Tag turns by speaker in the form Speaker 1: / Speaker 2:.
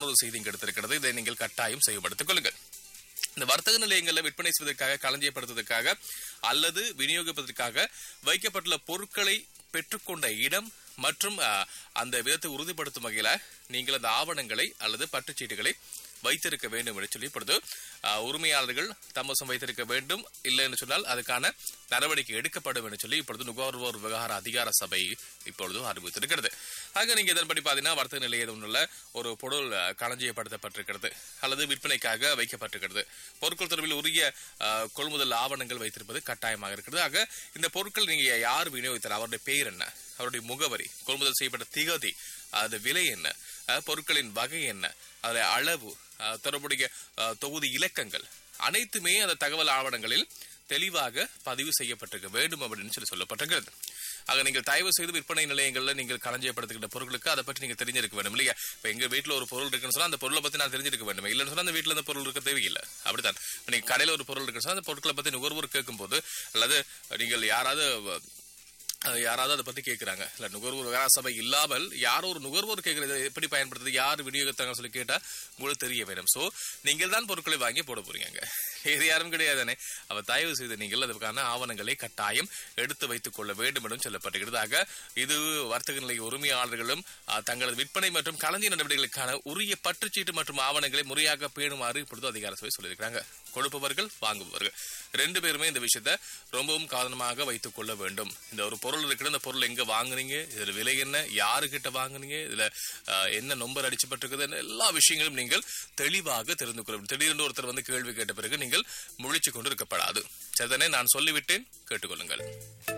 Speaker 1: ஒரு செய்தி இங்கு எடுத்திருக்கிறது இதை நீங்கள் கட்டாயம் செயல்படுத்திக் கொள்ளுங்கள் இந்த வர்த்தக நிலையங்களில் விற்பனை செய்வதற்காக களஞ்சியப்படுத்துவதற்காக அல்லது விநியோகிப்பதற்காக வைக்கப்பட்டுள்ள பொருட்களை பெற்றுக்கொண்ட இடம் மற்றும் அஹ், அந்த விதத்தை உறுதிப்படுத்தும் வகையில நீங்கள் அந்த ஆவணங்களை அல்லது பற்றுச்சீட்டுகளை வைத்திருக்க வேண்டும் என்று சொல்லி இப்பொழுது அஹ், உரிமையாளர்கள் தம்மசம் வைத்திருக்க வேண்டும் இல்லை என்று சொன்னால் அதுக்கான நடவடிக்கை எடுக்கப்படும் என்று சொல்லி இப்பொழுது நுகர்வோர் விவகார அதிகார சபை இப்பொழுது அறிவித்திருக்கிறது ஆக நீங்க இதன்படி பாத்தீங்கன்னா வர்த்தக நிலையம் ஒன்றுல ஒரு பொருள் அஹ், களஞ்சியப்படுத்தப்பட்டிருக்கிறது அல்லது விற்பனைக்காக வைக்கப்பட்டிருக்கிறது பொருட்கள் தொடர்பில் உரிய அஹ், கொள்முதல் ஆவணங்கள் வைத்திருப்பது கட்டாயமாக இருக்கிறது ஆக இந்த பொருட்கள் நீங்க யார் விநியோகித்தார் அவருடைய பெயர் என்ன அவருடைய முகவரி கொள்முதல் செய்யப்பட்ட திகதி அது விலை என்ன அஹ், பொருட்களின் வகை என்ன அதோட அளவு அஹ், தொடர்புடைய அஹ், தொகுதி இலக்கங்கள் அனைத்துமே அந்த தகவல் ஆவணங்களில் தெளிவாக பதிவு செய்யப்பட்டிருக்க வேண்டும் அப்படின்னு சொல்லி சொல்லப்பட்டிருக்கிறது ஆக நீங்கள் தயவு செய்து விற்பனை நிலையங்கள்ல நீங்கள் களஞ்சியப்படுத்துகின்ற பொருட்களுக்கு அதை பற்றி நீங்க தெரிஞ்சிருக்க வேண்டும் இல்லையா இப்ப எங்க வீட்டுல ஒரு பொருள் இருக்குன்னு சொன்னா அந்த பொருளை பத்தி நான் தெரிஞ்சிருக்க வேண்டும் இல்லைன்னு சொன்னா அந்த வீட்டுல அந்த பொருள் இருக்க தேவையில்லை அப்படித்தான் இப்ப நீங்க கடையில ஒரு பொருள் இருக்குன்னு சொன்னா அந்த பொருட்களை பத்தி நுகர்வோர் கேட்கும் போது அல்லது நீங்கள் யாராவது அது யாராவது அதை பத்தி கேட்கறாங்க இல்ல நுகர்வோர் விவகார சபை இல்லாமல் யாரோ ஒரு நுகர்வோர் கேட்கறது எப்படி பயன்படுத்துது யார் விநியோகித்தாங்க சொல்லி கேட்டா உங்களுக்கு தெரிய வேணும் சோ நீங்கள் தான் பொருட்களை வாங்கி போட போறீங்க வேறு யாரும் கிடையாதானே அவ தயவு செய்து நீங்கள் அதற்கான ஆவணங்களை கட்டாயம் எடுத்து வைத்துக் கொள்ள வேண்டும் என்றும் சொல்லப்பட்டிருக்கிறது ஆக இது வர்த்தக நிலை உரிமையாளர்களும் அஹ், தங்களது விற்பனை மற்றும் களஞ்சிய நடவடிக்கைகளுக்கான உரிய பற்றுச்சீட்டு மற்றும் ஆவணங்களை முறையாக பேணுமாறு இப்பொழுது அதிகார சபை சொல்லியிருக்கிறாங்க கொடுப்பவர்கள் வாங்குபவர்கள் ரெண்டு பேருமே இந்த விஷயத்தை ரொம்பவும் கவனமாக வைத்துக் கொள்ள வேண்டும் இந்த ஒரு பொருள் இருக்குது இந்த பொருள் எங்க வாங்குனீங்க இதுல விலை என்ன யாருகிட்ட வாங்குனீங்க இதுல அஹ், என்ன நொம்பர் அடிச்சுப்பட்டிருக்குது எல்லா விஷயங்களும் நீங்கள் தெளிவாக தெரிந்து கொள்ள வேண்டும் திடீரென்று ஒருத்தர் வந்து கேள்வி கேட்ட பிறகு நீங்கள் முழிச்சு கொண்டு இருக்கப்படாது சரிதானே நான் சொல்லிவிட்டேன் கேட்டுக்கொள்ளுங்கள்